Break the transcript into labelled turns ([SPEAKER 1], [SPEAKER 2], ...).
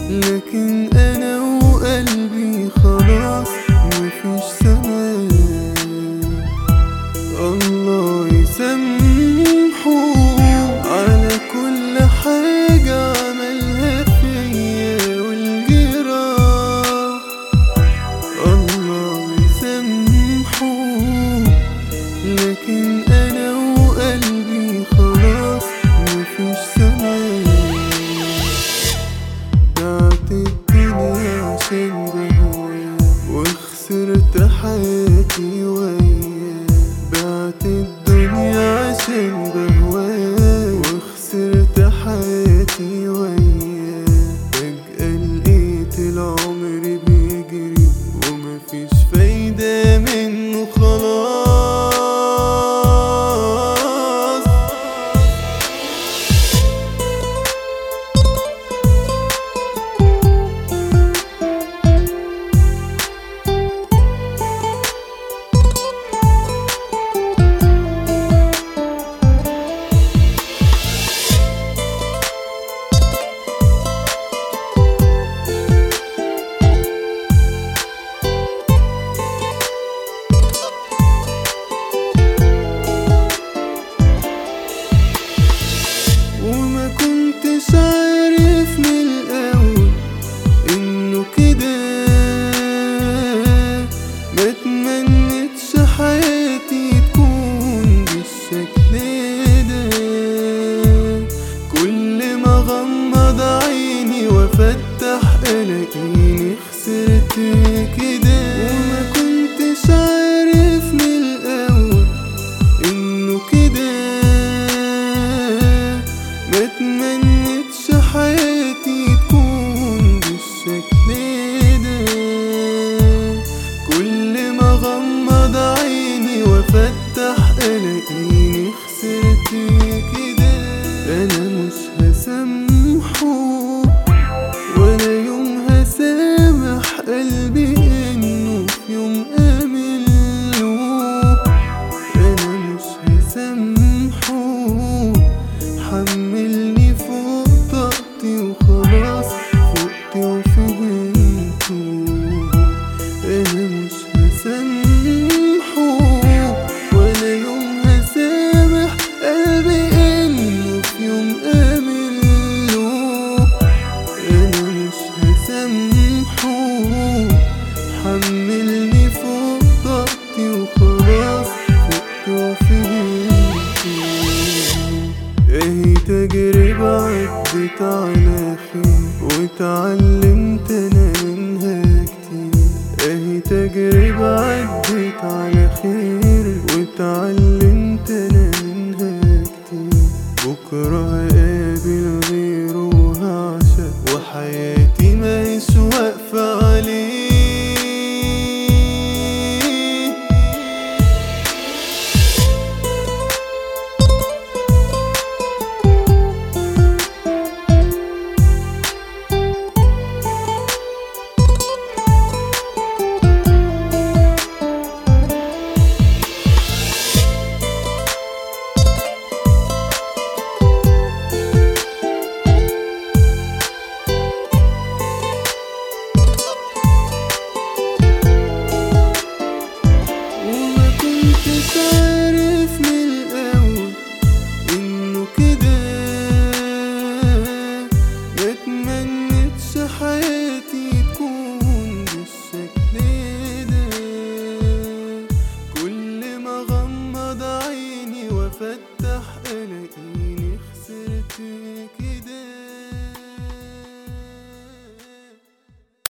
[SPEAKER 1] لكن انا وقلبي خلاص مفيش سماء الله يسامحه على كل حاجة عملها فيا والجراح الله يسامحه لكن انا وقلبي خلاص مفيش سماء بعت الدنيا عشان بهواك وخسرت حياتي وياك بعت الدنيا عشان بهواك وخسرت حياتي وياك فجأة لقيت العمر بيجري ومفيش فايدة منه خلاص وما كنتش عارف من الأول إنه كده ما تمنتش حياتي تكون بالشكل ده كل ما غمض عيني وافتح الاقيني خسرت كده وما كنتش عارف من الأول انه كده ما تمنتش حياتي تكون بالشكل ده كل ما غمض عيني وافتح الاقيني خسرت كده انا مش هسامحه ولا يوم هسامح قلبي انه في يوم امله انا مش هسامحه حملني فوق طاقتي وخلاص فقت وفهمته انا مش هسامحه ولا يوم هسامح قلبي انه في يوم امله انا مش هسامحه حملني فوق طاقتي وخلاص فقت وفهمته اهي تجربة عدت على خير واتعلمت انا منها كتير اهي تجربة عدت على خير واتعلمت انا منها كتير بكرة هقابل غيره وهعشق وحياتي مش واقفة عليه وما كنتش عارف من الأول إنه كده ما تمنتش حياتي تكون بالشكل ده كل ما غمض عيني وافتح الاقيني خسرت كده